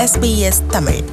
SBS Tamil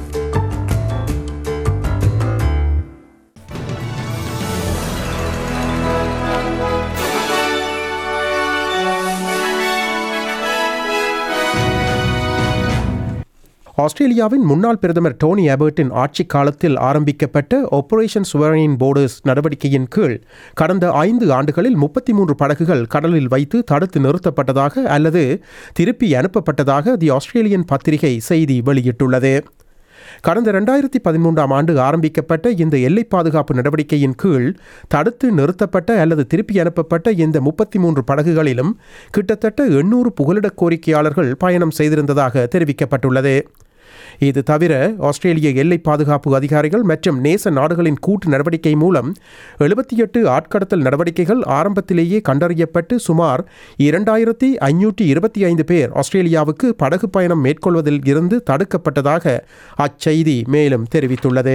ஆஸ்திரேலியாவின் முன்னாள் பிரதமர் டோனி அபர்ட்டின் ஆட்சி காலத்தில் ஆரம்பிக்கப்பட்ட ஆபரேஷன் சுவரனின் போர்டர்ஸ் நடவடிக்கையின் கீழ் கடந்த ஐந்து ஆண்டுகளில் முப்பத்தி மூன்று படகுகள் கடலில் வைத்து தடுத்து நிறுத்தப்பட்டதாக அல்லது திருப்பி அனுப்பப்பட்டதாக தி ஆஸ்திரேலியன் பத்திரிகை செய்தி வெளியிட்டுள்ளது கடந்த ரெண்டாயிரத்தி பதிமூன்றாம் ஆண்டு ஆரம்பிக்கப்பட்ட இந்த எல்லை பாதுகாப்பு நடவடிக்கையின் கீழ் தடுத்து நிறுத்தப்பட்ட அல்லது திருப்பி அனுப்பப்பட்ட இந்த முப்பத்தி மூன்று படகுகளிலும் கிட்டத்தட்ட எண்ணூறு புகலிடக் கோரிக்கையாளர்கள் பயணம் செய்திருந்ததாக தெரிவிக்கப்பட்டுள்ளது இது தவிர ஆஸ்திரேலிய எல்லை பாதுகாப்பு அதிகாரிகள் மற்றும் நேச நாடுகளின் கூட்டு நடவடிக்கை மூலம் எழுபத்தி எட்டு ஆட்கடத்தல் நடவடிக்கைகள் ஆரம்பத்திலேயே கண்டறியப்பட்டு சுமார் இரண்டாயிரத்தி ஐநூற்றி இருபத்தி ஐந்து பேர் ஆஸ்திரேலியாவுக்கு படகு பயணம் மேற்கொள்வதில் இருந்து தடுக்கப்பட்டதாக அச்செய்தி மேலும் தெரிவித்துள்ளது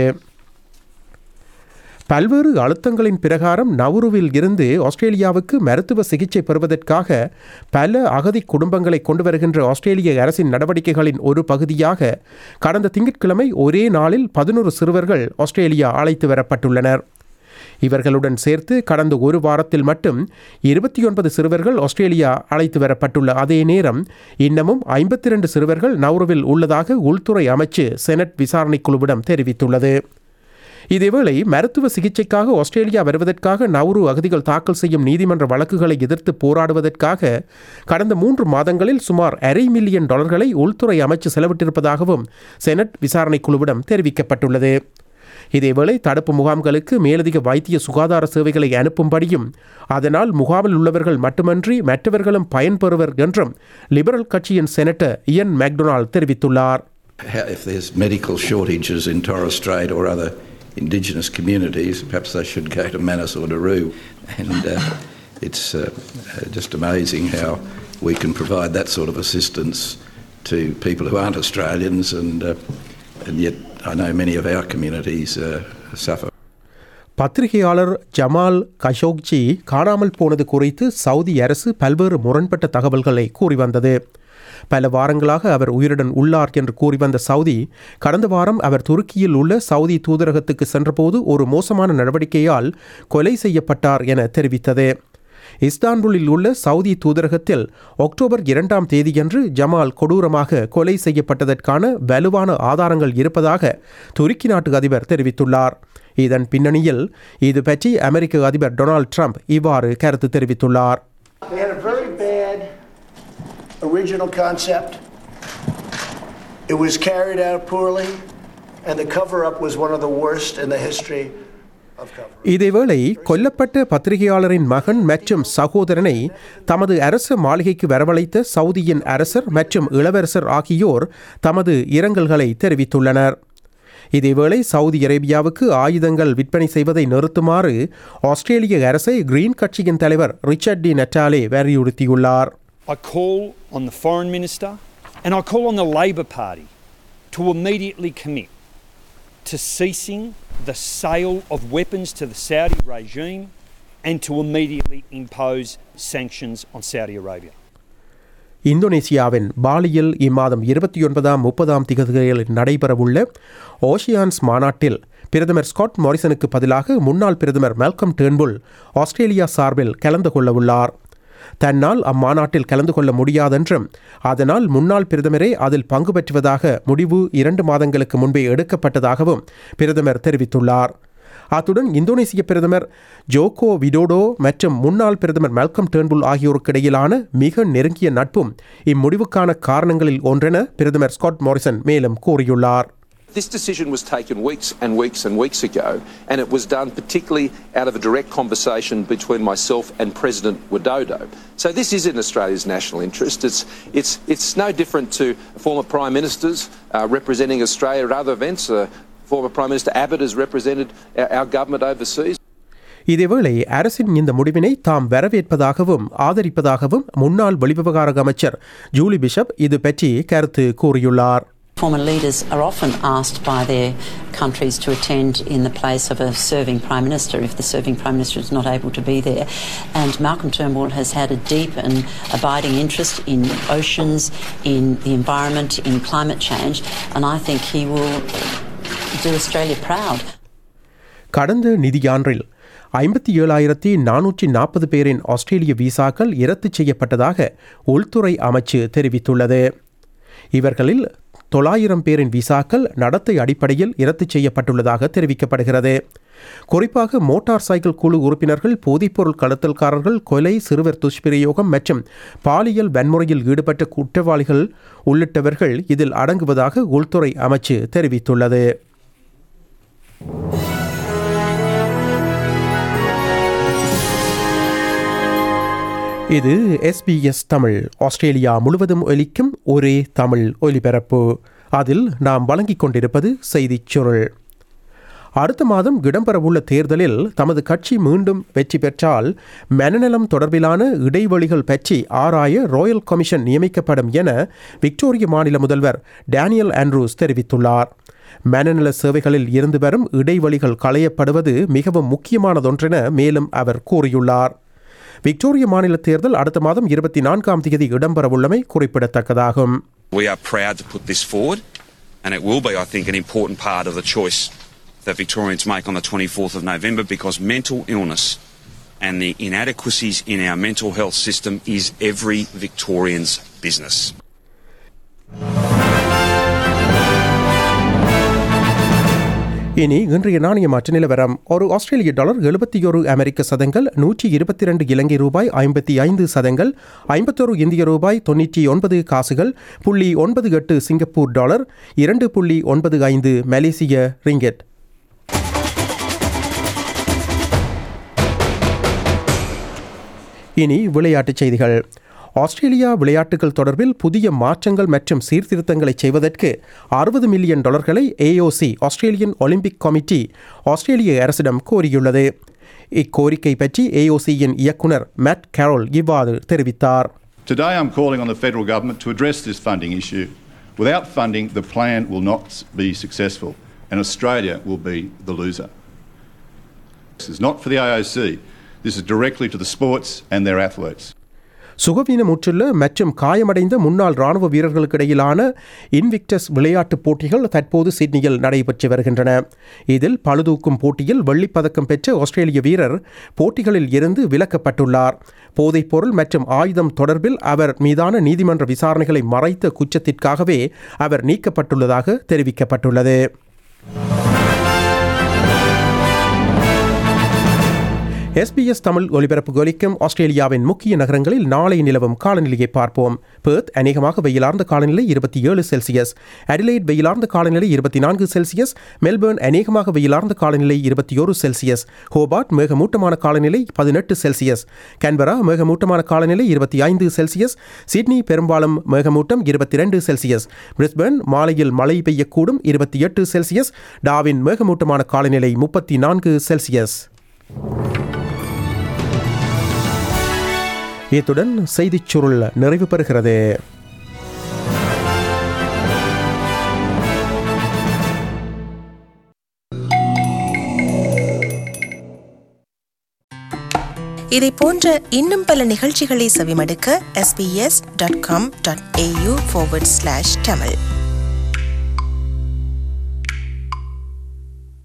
பல்வேறு அழுத்தங்களின் பிரகாரம் நவுருவில் இருந்து ஆஸ்திரேலியாவுக்கு மருத்துவ சிகிச்சை பெறுவதற்காக பல அகதி குடும்பங்களை கொண்டு வருகின்ற ஆஸ்திரேலிய அரசின் நடவடிக்கைகளின் ஒரு பகுதியாக கடந்த திங்கட்கிழமை ஒரே நாளில் பதினோரு சிறுவர்கள் ஆஸ்திரேலியா அழைத்து வரப்பட்டுள்ளனர் இவர்களுடன் சேர்த்து கடந்த ஒரு வாரத்தில் மட்டும் இருபத்தி ஒன்பது சிறுவர்கள் ஆஸ்திரேலியா அழைத்து வரப்பட்டுள்ள அதே நேரம் இன்னமும் ஐம்பத்தி இரண்டு சிறுவர்கள் நவுருவில் உள்ளதாக உள்துறை அமைச்சு செனட் விசாரணை குழுவிடம் தெரிவித்துள்ளது இதேவேளை மருத்துவ சிகிச்சைக்காக ஆஸ்திரேலியா வருவதற்காக நவுரு அகதிகள் தாக்கல் செய்யும் நீதிமன்ற வழக்குகளை எதிர்த்து போராடுவதற்காக கடந்த மூன்று மாதங்களில் சுமார் அரை மில்லியன் டாலர்களை உள்துறை அமைச்சு செலவிட்டிருப்பதாகவும் செனட் விசாரணை குழுவிடம் தெரிவிக்கப்பட்டுள்ளது இதேவேளை தடுப்பு முகாம்களுக்கு மேலதிக வைத்திய சுகாதார சேவைகளை அனுப்பும்படியும் அதனால் முகாமில் உள்ளவர்கள் மட்டுமன்றி மற்றவர்களும் பயன்பெறுவர் என்றும் லிபரல் கட்சியின் செனட்டர் இயன் மேக்டொனால்ட் தெரிவித்துள்ளார் How- If there's medical shortages in Torres Strait or other Indigenous communities, perhaps they should go to Manus or Nauru. And uh, it's uh, uh, just amazing how we can provide that sort of assistance to people who aren't Australians, and uh, and yet I know many of our communities uh, suffer. பத்திரிகையாளர் Jamal Khashoggi காணாமல் போனது குறித்து Saudi அரசு பல்வேறு முரண்பட்ட தகவல்களை கூறி வந்தது பல வாரங்களாக அவர் உயிருடன் உள்ளார் என்று கூறி வந்த சவுதி கடந்த வாரம் அவர் துருக்கியில் உள்ள சவுதி தூதரகத்துக்கு சென்றபோது ஒரு மோசமான நடவடிக்கையால் கொலை செய்யப்பட்டார் என தெரிவித்தது இஸ்தான்புலில் உள்ள சவுதி தூதரகத்தில் அக்டோபர் இரண்டாம் தேதியன்று ஜமால் கொடூரமாக கொலை செய்யப்பட்டதற்கான வலுவான ஆதாரங்கள் இருப்பதாக துருக்கி நாட்டு அதிபர் தெரிவித்துள்ளார் இதன் பின்னணியில் இது பற்றி அமெரிக்க அதிபர் டொனால்ட் ட்ரம்ப் இவ்வாறு கருத்து தெரிவித்துள்ளார் They had a very bad original concept. It was carried out poorly, and the cover up was one of the worst in the history of cover இதேவேளை கொல்லப்பட்ட பத்திரிகையாளரின் மகன் மற்றும் சகோதரனை தமது அரச மாளிகைக்கு வரவழைத்த சவுதியின் அரசர் மற்றும் இளவரசர் ஆகியோர் தமது இரங்கல்களை தெரிவித்துள்ளனர் இதேவேளை சவுதி அரேபியாவுக்கு ஆயுதங்கள் விற்பனை செய்வதை நிறுத்துமாறு ஆஸ்திரேலிய அரசை கிரீன் கட்சியின் தலைவர் ரிச்சர்ட் டி நட்டாலே வலியுறுத்தியுள்ளார் I call on the Foreign Minister and I call on the Labor Party to immediately commit to ceasing the sale of weapons to the Saudi regime and to immediately impose sanctions on Saudi Arabia. இந்தோனேசியாவின் பாலியில் இம்மாதம் இருபத்தி ஒன்பதாம் முப்பதாம் திகதிகளில் நடைபெறவுள்ள ஓஷியான்ஸ் மாநாட்டில் பிரதமர் Scott மாரிசனுக்கு பதிலாக முன்னாள் பிரதமர் மெல்கம் டேர்ன்புல் ஆஸ்திரேலியா சார்பில் கலந்து கொள்ளவுள்ளார் தன்னால் அம்மாநாட்டில் கலந்து கொள்ள முடியாதென்றும் அதனால் முன்னாள் பிரதமரே அதில் பங்கு பெற்றுவதாக முடிவு இரண்டு மாதங்களுக்கு முன்பே எடுக்கப்பட்டதாகவும் பிரதமர் தெரிவித்துள்ளார் அத்துடன் இந்தோனேசிய பிரதமர் ஜோகோ விடோடோ மற்றும் முன்னாள் பிரதமர் மெல்கம் டேர்ன்புல் ஆகியோருக்கு இடையிலான மிக நெருங்கிய நட்பும் இம்முடிவுக்கான காரணங்களில் ஒன்றென பிரதமர் ஸ்காட் மாரிசன் மேலும் கூறியுள்ளார் This decision was taken weeks and weeks and weeks ago, and it was done particularly out of a direct conversation between myself and President Widodo. So this is in Australia's national interest. It's, it's, it's no different to former Prime Ministers uh, representing Australia at other events. Uh, former Prime Minister Abbott has represented our, our government overseas. இதேவேளை அரசின் இந்த முடிவினை தாம் வரவேற்பதாகவும் ஆதரிப்பதாகவும் முன்னாள் வெளிவிவகார அமைச்சர் Julie bishop இது பற்றி கருத்து கூறியுள்ளார் Former leaders are often asked by their countries to attend in the place of a serving Prime Minister if the serving Prime Minister is not able to be there. And Malcolm Turnbull has had a deep and abiding interest in oceans, in the environment, in climate change, and I think he will do Australia proud. கடந்த நிதியாண்டில் ஐம்பத்தி ஏழாயிரத்தி நானூற்றி நாற்பது பேரின் ஆஸ்திரேலிய விசாக்கள் இரத்து செய்யப்பட்டதாக உள்துறை அமைச்சு தெரிவித்துள்ளது இவர்களில் தொள்ளாயிரம் பேரின் விசாக்கள் நடத்தை அடிப்படையில் இரத்து செய்யப்பட்டுள்ளதாக தெரிவிக்கப்படுகிறது குறிப்பாக மோட்டார் சைக்கிள் குழு உறுப்பினர்கள் போதைப்பொருள் கடத்தல்காரர்கள் கொலை சிறுவர் துஷ்பிரயோகம் மற்றும் பாலியல் வன்முறையில் ஈடுபட்ட குற்றவாளிகள் உள்ளிட்டவர்கள் இதில் அடங்குவதாக உள்துறை அமைச்சு தெரிவித்துள்ளது இது எஸ்பிஎஸ் தமிழ் ஆஸ்திரேலியா முழுவதும் ஒலிக்கும் ஒரே தமிழ் ஒலிபரப்பு அதில் நாம் வழங்கிக் கொண்டிருப்பது செய்திச் சுருள் அடுத்த மாதம் இடம்பெறவுள்ள தேர்தலில் தமது கட்சி மீண்டும் வெற்றி பெற்றால் மனநலம் தொடர்பிலான இடைவெளிகள் பற்றி ஆராய ராயல் கமிஷன் நியமிக்கப்படும் என விக்டோரிய மாநில முதல்வர் டேனியல் ஆண்ட்ரூஸ் தெரிவித்துள்ளார் மனநல சேவைகளில் இருந்து வரும் இடைவெளிகள் களையப்படுவது மிகவும் முக்கியமானதொன்றென மேலும் அவர் கூறியுள்ளார் விக்டோரிய மாநில தேர்தல் அடுத்த மாதம் இருபத்தி நான்காம் தேதி இடம்பெறவுள்ளமை குறிப்பிடத்தக்கதாகும் We are proud to put this forward, and it will be, I think, an important part of the choice that Victorians make on the 24th of November because mental illness and the inadequacies in our mental health system is every Victorian's business. இனி இன்றைய நாணய மாற்று நிலவரம் ஒரு ஆஸ்திரேலிய dollar எழுபத்தி ஒரு அமெரிக்க சதங்கள் நூற்றி இருபத்தி ரெண்டு இலங்கை ரூபாய் ஐம்பத்தி ஐந்து சதங்கள் ஐம்பத்தொரு இந்திய ரூபாய் தொண்ணூற்றி ஒன்பது காசுகள் புள்ளி ஒன்பது எட்டு சிங்கப்பூர் டாலர் இரண்டு புள்ளி ஒன்பது ஐந்து மலேசிய ரிங்கெட் இனி விளையாட்டுச் செய்திகள் ஆஸ்திரேலியா விளையாட்டுகள் தொடர்பில் புதிய மாற்றங்கள் மற்றும் சீர்திருத்தங்களை செய்வதற்கு அறுபது மில்லியன் டாலர்களை AOC Australian Olympic committee Australia அரசிடம் கோரியுள்ளது இக்கோரிக்கை பற்றி ஏஓசியின் இயக்குனர் மேட் கேரோல் இவ்வாறு தெரிவித்தார் Today I'm calling on the federal government to address this funding issue. Without funding, the plan will not be successful and Australia will be the loser. This is not for the AOC. This is directly to the sports and their athletes. சுகவீனமுற்றுள்ள மற்றும் காயமடைந்த முன்னாள் ராணுவ வீரர்களுக்கு இடையிலான Invictus விளையாட்டுப் போட்டிகள் தற்போது சிட்னியில் நடைபெற்று வருகின்றன இதில் பளுதூக்கும் போட்டியில் வெள்ளிப்பதக்கம் பெற்ற ஆஸ்திரேலிய வீரர் போட்டிகளில் இருந்து விலக்கப்பட்டுள்ளார் போதைப்பொருள் மற்றும் ஆயுதம் தொடர்பில் அவர் மீதான நீதிமன்ற விசாரணைகளை மறைத்த குற்றத்திற்காகவே அவர் நீக்கப்பட்டுள்ளதாக தெரிவிக்கப்பட்டுள்ளது எஸ்பிஎஸ் தமிழ் ஒலிபரப்பு ஒலிக்கும் ஆஸ்திரேலியாவின் முக்கிய நகரங்களில் நாளை நிலவும் காலநிலையை பார்ப்போம் பெர்த் அநேகமாக வெயிலார்ந்த காலநிலை இருபத்தி ஏழு செல்சியஸ் அடிலைட் வெயிலார்ந்த காலநிலை இருபத்தி நான்கு செல்சியஸ் மெல்பர்ன் அநேகமாக வெயிலார்ந்த காலநிலை இருபத்தி ஒரு செல்சியஸ் ஹோபார்ட் மேகமூட்டமான காலநிலை பதினெட்டு செல்சியஸ் கேன்பரா மேகமூட்டமான காலநிலை இருபத்தி ஐந்து செல்சியஸ் சிட்னி பெரும்பாலும் மேகமூட்டம் இருபத்தி ரெண்டு செல்சியஸ் பிரிஸ்பர்ன் மாலையில் மழை பெய்யக்கூடும் இருபத்தி எட்டு செல்சியஸ் டாவின் மேகமூட்டமான காலநிலை முப்பத்தி நான்கு செல்சியஸ் இத்துடன் செய்திச் சுருள் நிறைவு பெறுகிறது இதை போன்ற இன்னும் பல நிகழ்ச்சிகளை செவிமடுக்க sbs.com.au forward slash tamil